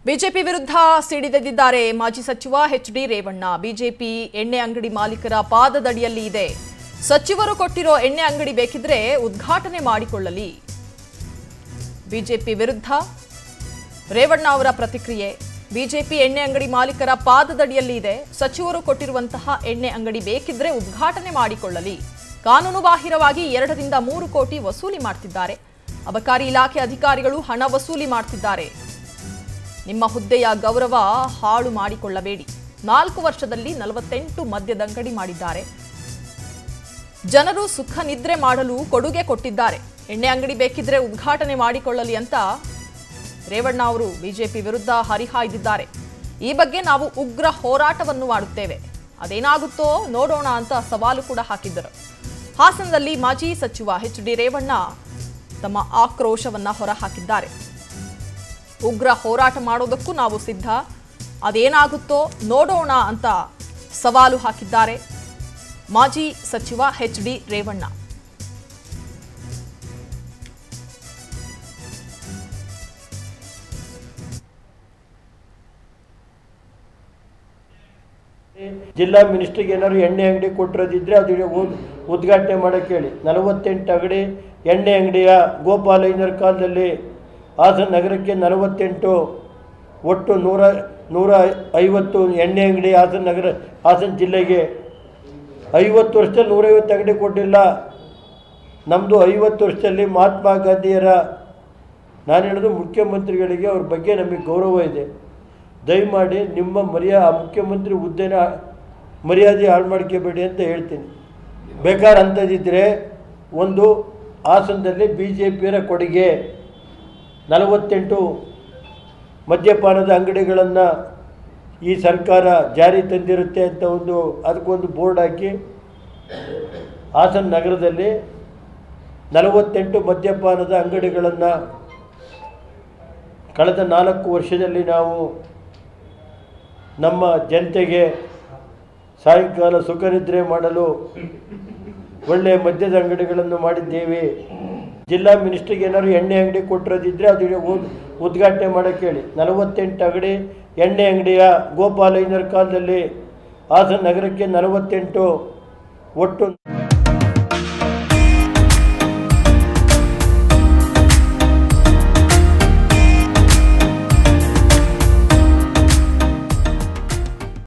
BJP ವಿರುದ್ಧ ಸಿಡಿದೆದ್ದಿದ್ದಾರೆ ಮಾಜಿ ಸಚಿವ ಎಚ್ ಡಿ ರೇವಣ್ಣ ಬಿಜೆಪಿ ಎಣ್ಣೆ ಅಂಗಡಿ ಮಾಲೀಕರ ಪಾದದಡಿಯಲ್ಲಿ ಇದೆ ಸಚಿವರು ಕೊಟ್ಟಿರೋ ಎಣ್ಣೆ ಅಂಗಡಿ ಬೇಕಿದ್ರೆ ಉದ್ಘಾಟನೆ ಮಾಡಿಕೊಳ್ಳಲಿ ಬಿಜೆಪಿ ವಿರುದ್ಧ ರೇವಣ್ಣ ಅವರ ಪ್ರತಿಕ್ರಿಯೆ ಬಿಜೆಪಿ ಎಣ್ಣೆ ಅಂಗಡಿ ಮಾಲೀಕರ ಪಾದದಡಿಯಲ್ಲಿ ಇದೆ ಸಚಿವರು ಕೊಟ್ಟಿರುವಂತಹ ಎಣ್ಣೆ ಅಂಗಡಿ ಬೇಕಿದ್ರೆ ಉದ್ಘಾಟನೆ ಮಾಡಿಕೊಳ್ಳಲಿ ಕಾನೂನು ಬಾಹಿರವಾಗಿ ಎರಡರಿಂದ ಮೂರು ಕೋಟಿ ವಸೂಲಿ ಮಾಡ್ತಿದ್ದಾರೆ ಅಬಕಾರಿ ಇಲಾಖೆ ಅಧಿಕಾರಿಗಳು ಹಣ ವಸೂಲಿ ಮಾಡ್ತಿದ್ದಾರೆ ನಿಮ್ಮ ಹುದ್ದೆಯ ಗೌರವ ಹಾಳು ಮಾಡಿಕೊಳ್ಳಬೇಡಿ ನಾಲ್ಕು ವರ್ಷದಲ್ಲಿ ನಲವತ್ತೆಂಟು ಮದ್ಯದಂಗಡಿ ಮಾಡಿದ್ದಾರೆ ಜನರು ಸುಖ ನಿದ್ರೆ ಮಾಡಲು ಕೊಡುಗೆ ಕೊಟ್ಟಿದ್ದಾರೆ ಎಣ್ಣೆ ಅಂಗಡಿ ಬೇಕಿದ್ರೆ ಉದ್ಘಾಟನೆ ಮಾಡಿಕೊಳ್ಳಲಿ ಅಂತ ರೇವಣ್ಣ ಅವರು ಬಿಜೆಪಿ ವಿರುದ್ಧ ಹರಿಹಾಯ್ದಿದ್ದಾರೆ ಈ ಬಗ್ಗೆ ನಾವು ಉಗ್ರ ಹೋರಾಟವನ್ನು ಮಾಡುತ್ತೇವೆ ಅದೇನಾಗುತ್ತೋ ನೋಡೋಣ ಅಂತ ಸವಾಲು ಕೂಡ ಹಾಕಿದ್ದರು ಹಾಸನದಲ್ಲಿ ಮಾಜಿ ಸಚಿವ ಎಚ್ ಡಿ ರೇವಣ್ಣ ತಮ್ಮ ಆಕ್ರೋಶವನ್ನ ಹೊರಹಾಕಿದ್ದಾರೆ ಉಗ್ರ ಹೋರಾಟ ಮಾಡೋದಕ್ಕೂ ನಾವು ಸಿದ್ಧ ಅದೇನಾಗುತ್ತೋ ನೋಡೋಣ ಅಂತ ಸವಾಲು ಹಾಕಿದ್ದಾರೆ ಮಾಜಿ ಸಚಿವ ಎಚ್ ಡಿ ರೇವಣ್ಣ ಜಿಲ್ಲಾ ಮಿನಿಸ್ಟ್ರಿಗೆ ಏನಾದ್ರು ಎಣ್ಣೆ ಅಂಗಡಿ ಕೊಟ್ಟಿರೋದಿದ್ರೆ ಅದು ಉದ್- ಉದ್ಘಾಟನೆ ಮಾಡೋಕ್ಕೆ ಹೇಳಿ ನಲವತ್ತೆಂಟು ಅಂಗಡಿ ಎಣ್ಣೆ ಅಂಗಡಿಯ ಗೋಪಾಲಯ್ಯನವರ ಕಾಲದಲ್ಲಿ ಹಾಸನ ನಗರಕ್ಕೆ ನಲವತ್ತೆಂಟು ಒಟ್ಟು ನೂರ ನೂರ ಐವತ್ತು ಎಣ್ಣೆ ಅಂಗಡಿ ಹಾಸನ ನಗರ ಹಾಸನ ಜಿಲ್ಲೆಗೆ ಐವತ್ತು ವರ್ಷದಲ್ಲಿ ನೂರೈವತ್ತು ಅಂಗಡಿ ಕೊಟ್ಟಿಲ್ಲ ನಮ್ಮದು ಐವತ್ತು ವರ್ಷದಲ್ಲಿ ಮಹಾತ್ಮ ಗಾಂಧಿಯರ ನಾನು ಹೇಳೋದು ಮುಖ್ಯಮಂತ್ರಿಗಳಿಗೆ ಅವ್ರ ಬಗ್ಗೆ ನಮಗೆ ಗೌರವ ಇದೆ ದಯಮಾಡಿ ನಿಮ್ಮ ಮರ್ಯಾ ಆ ಮುಖ್ಯಮಂತ್ರಿ ಹುದ್ದೆನ ಮರ್ಯಾದೆ ಹಾಳು ಮಾಡ್ಕೋಬೇಡಿ ಅಂತ ಹೇಳ್ತೀನಿ ಬೇಕಾದ್ರೆ ಅಂಥದ್ದಿದ್ದರೆ ಒಂದು ಹಾಸನದಲ್ಲಿ ಬಿ ಜೆ ಪಿಯರ ಕೊಡುಗೆ ನಲವತ್ತೆಂಟು ಮದ್ಯಪಾನದ ಅಂಗಡಿಗಳನ್ನು ಈ ಸರ್ಕಾರ ಜಾರಿ ತಂದಿರುತ್ತೆ ಅಂತ ಒಂದು ಅದಕ್ಕೊಂದು ಬೋರ್ಡ್ ಹಾಕಿ ಹಾಸನ ನಗರದಲ್ಲಿ ನಲವತ್ತೆಂಟು ಮದ್ಯಪಾನದ ಅಂಗಡಿಗಳನ್ನು ಕಳೆದ ನಾಲ್ಕು ವರ್ಷದಲ್ಲಿ ನಾವು ನಮ್ಮ ಜನತೆಗೆ ಸಾಯಂಕಾಲ ಸುಖ ನಿದ್ರೆ ಮಾಡಲು ಒಳ್ಳೆಯ ಮದ್ಯದ ಅಂಗಡಿಗಳನ್ನು ಮಾಡಿದ್ದೇವೆ ಜಿಲ್ಲಾ ಮಿನಿಸ್ಟ್ರಿಗೆ ಏನಾದ್ರು ಎಣ್ಣೆ ಅಂಗಡಿ ಕೊಟ್ಟಿರೋದಿದ್ರೆ ಅದು ಉದ್- ಉದ್ಘಾಟನೆ ಮಾಡೋಕ್ಕೆ ಹೇಳಿ ನಲವತ್ತೆಂಟು ಅಂಗಡಿ ಎಣ್ಣೆ ಅಂಗಡಿಯ ಗೋಪಾಲಯ್ಯನವರ ಕಾಲದಲ್ಲಿ ಹಾಸನ ನಗರಕ್ಕೆ ನಲವತ್ತೆಂಟು ಒಟ್ಟು